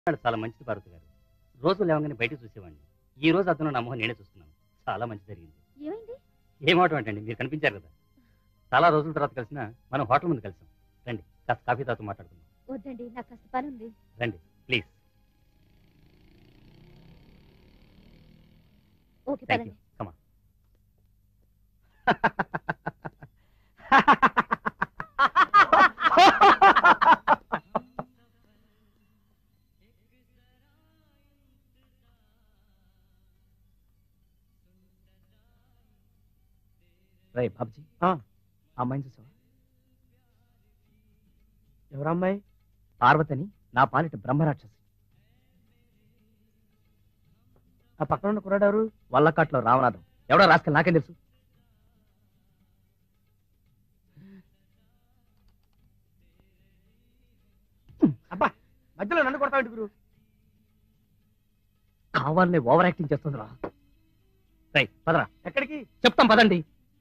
వాడు చాలా మంచిది పార్వతి గారు రోజు లేవగానే బయట చూసేవాడిని ఈ రోజు అతను నా మొహం నేనే చూస్తున్నాను చాలా మంచి జరిగింది ఏమైంది ఏమాట అంటండి మీరు కనిపించారు కదా చాలా రోజుల తర్వాత కలిసిన మనం హోటల్ ముందు కలిసాం రండి కాస్త కాఫీ తాతో మాట్లాడుకుందాం వద్దండి నాకు కాస్త పని ఉంది రండి ప్లీజ్ ఓకే థ్యాంక్ పదండి యూ కమా రే బాబుజీ ఆ. అమ్మాయిని చూసావా ఎవరమ్మాయి పార్వతిని నా పాలిట బ్రహ్మరాక్షసి ఆ పక్కన ఉన్న కుర్రాడారు వల్లకాట్లో రామనాథం ఎవడో రాసుకెళ్ళి నాకేం తెలుసు అబ్బా మధ్యలో నన్ను కొడతావు గురు కావాలని ఓవర్ యాక్టింగ్ చేస్తుందిరా రై పదరా ఎక్కడికి చెప్తాం పదండి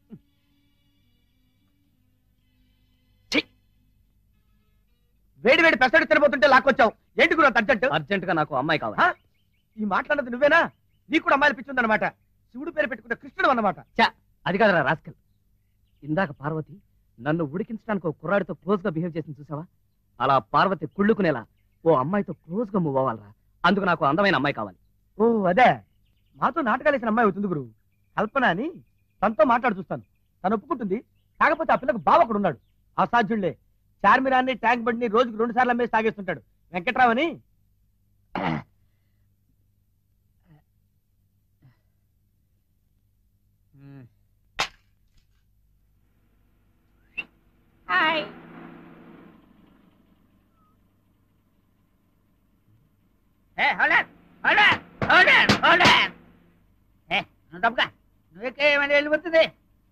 వేడి వేడి పెసడి తినబోతుంటే లాక్కొచ్చావు ఏంటి గురు అర్జెంట్ అర్జెంట్ గా నాకు అమ్మాయి కావాలి ఆ? ఈ మాట్లాడినది నువ్వేనా నీకు కూడా అమ్మాయిలు పిచ్చిందనమాట శివుడు పేరు పెట్టుకున్న కృష్ణుడు అన్నమాట అది కాదురా రాస్కల్ ఇందాక పార్వతి నన్ను ఉడికించడానికి ఒక కుర్రాడితో క్లోజ్ గా బిహేవ్ చేసింది చూసావా అలా పార్వతి కుళ్ళుకునేలా ఓ అమ్మాయితో క్లోజ్ గా మూవ్ అవ్వాలరా అందుకు నాకు అందమైన అమ్మాయి కావాలి ఓ అదే మాతో నాటకాలు వేసిన అమ్మాయి అవుతుంది గురు కల్పన అని తనతో మాట్లాడు చూస్తాను తను ఒప్పుకుంటుంది కాకపోతే ఆ పిల్లకు బావ ఒకడు ఉన్నాడు అసాధ్యుళ్లే చార్మిరాన్ని ట్యాంక్ బండిని రోజుకు రెండు సార్లు అమ్మేసి తాగేస్తుంటాడు వెంకట్రావు అని నువ్వేమని వెళ్ళిపోతుంది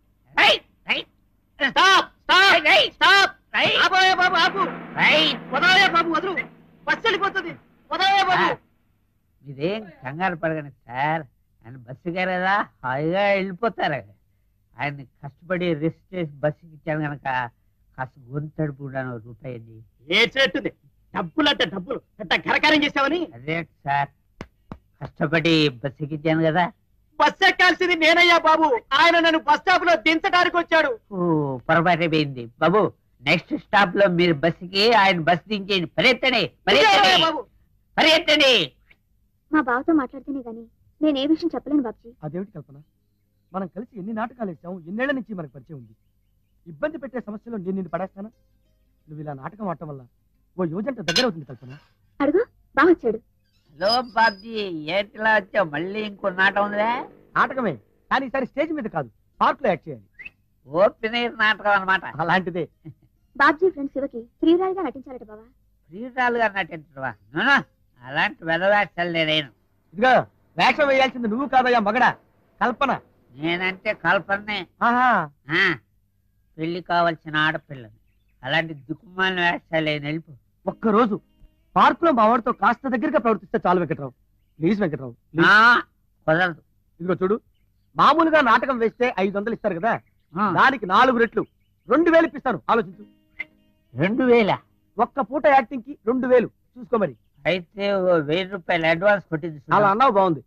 స్టాప్ స్టాప్ స్టాప్ ఆపోయే బాబు ఆపు వదలే బాబు వదులు బస్సు వెళ్ళిపోతుంది వదలే బాబు ఇదేం కంగారు పడగండి సార్ ఆయన బస్సు కదా హాయిగా వెళ్ళిపోతారు ఆయన కష్టపడి రిస్క్ చేసి బస్సుకి ఇచ్చాను కనుక కాస్త గొంతడుపు కూడా రూపాయి అండి ఏడ్చేట్టుంది డబ్బులు అంటే డబ్బులు ఎట్ట ఘనకార్యం చేసావని అదే సార్ కష్టపడి బస్సుకి ఇచ్చాను కదా బస్సు ఎక్కాల్సింది నేనయ్యా బాబు ఆయన నన్ను బస్ స్టాప్ లో దించడానికి వచ్చాడు ఓ పొరపాటు అయిపోయింది బాబు నెక్స్ట్ స్టాప్ లో మీరు బస్సుకి ఆయన బస్ దించేయండి పరిగెత్తండి పరిగెత్తండి బాబు పరిగెత్తండి మా బావతో మాట్లాడితేనే గాని నేను ఏ విషయం చెప్పలేను బాబుజీ అదేమిటి కల్పన మనం కలిసి ఎన్ని నాటకాలు వేసాం ఎన్నేళ్ల నుంచి మనకు పరిచయం ఉంది ఇబ్బంది పెట్టే సమస్యలో నేను నిన్ను పడేస్తానా నువ్వు ఇలా నాటకం ఆడటం వల్ల ఓ యువజంట దగ్గర అవుతుంది కల్పన అడుగు బావ వచ్చాడు హలో బాబ్జీ ఏంటిలా వచ్చావు మళ్ళీ ఇంకో నాటం ఉందా నాటకమే కానీ ఈసారి స్టేజ్ మీద కాదు పార్క్ లో యాక్ట్ చేయాలి ఓపెన్ ఎయిర్ నాటకం అనమాట అలాంటిదే బాబ్జీ ఫ్రెండ్ శివకి ప్రియురాలిగా నటించాలట బావా ప్రియురాలుగా నటించడవా నూనె అలాంటి వెదవేషాలు నేనేను ఇదిగో వేషం వేయాల్సింది నువ్వు కాదయ్యా మగడా కల్పన నేనంటే కల్పనే ఆహా ఆ, పెళ్లి కావాల్సిన ఆడపిల్లని అలాంటి దుక్కుమాల వేషాలు నేను వెళ్ళిపో ఒక్క రోజు పార్క్ లో మా వాడితో కాస్త దగ్గరగా ప్రవర్తిస్తే చాలు వెంకట్రావు ప్లీజ్ వెంకట్రావు ప్లీజ్. ఆ, కుదరదు ఇదిగో చూడు మామూలుగా నాటకం వేస్తే ఐదు వందలు ఇస్తారు కదా ఆ, దానికి నాలుగు రెట్లు రెండు వేలు ఇప్పిస్తాను ఆలోచించు రెండు వేల ఒక్క పూట యాక్టింగ్ కి రెండు వేలు చూసుకో మరి అయితే ఓ వెయ్యి రూపాయలు అడ్వాన్స్ కొట్టింది చూడు. అలా అన్నావు బాగుంది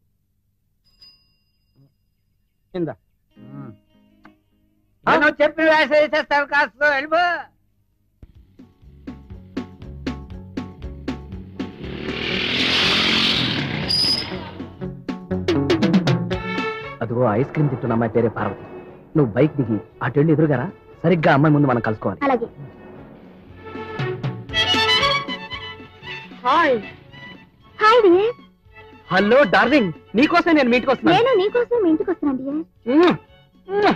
కింద ఉమ్. నేను చెప్పి వేషం వేసేస్తాను కాస్త వెళ్ళిపో అదిగో ఐస్ క్రీమ్ తింటున్న అమ్మాయి పేరే పార్వతి నువ్వు బైక్ దిగి అటు వెళ్ళి ఎదురుగారా సరిగ్గా అమ్మాయి ముందు మనం కలుసుకోవాలి అలాగే hi hi dear hello darling నీకోసం నేను మీటికి వస్తున్నాను నేను నీకోసం మీ ఇంటికి వస్తున్నాను డియర్ మ్మ్. మ్మ్.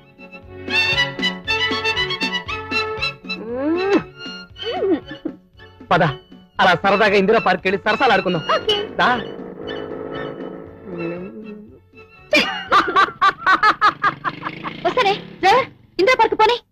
మ్మ్. పద అలా సరదాగా ఇందిరా పార్క్ వెళ్ళి సరసాలు ఆడుకుందాం ఓకే దా. వస్తానే ఇంద్ర పార్క్ పోనీ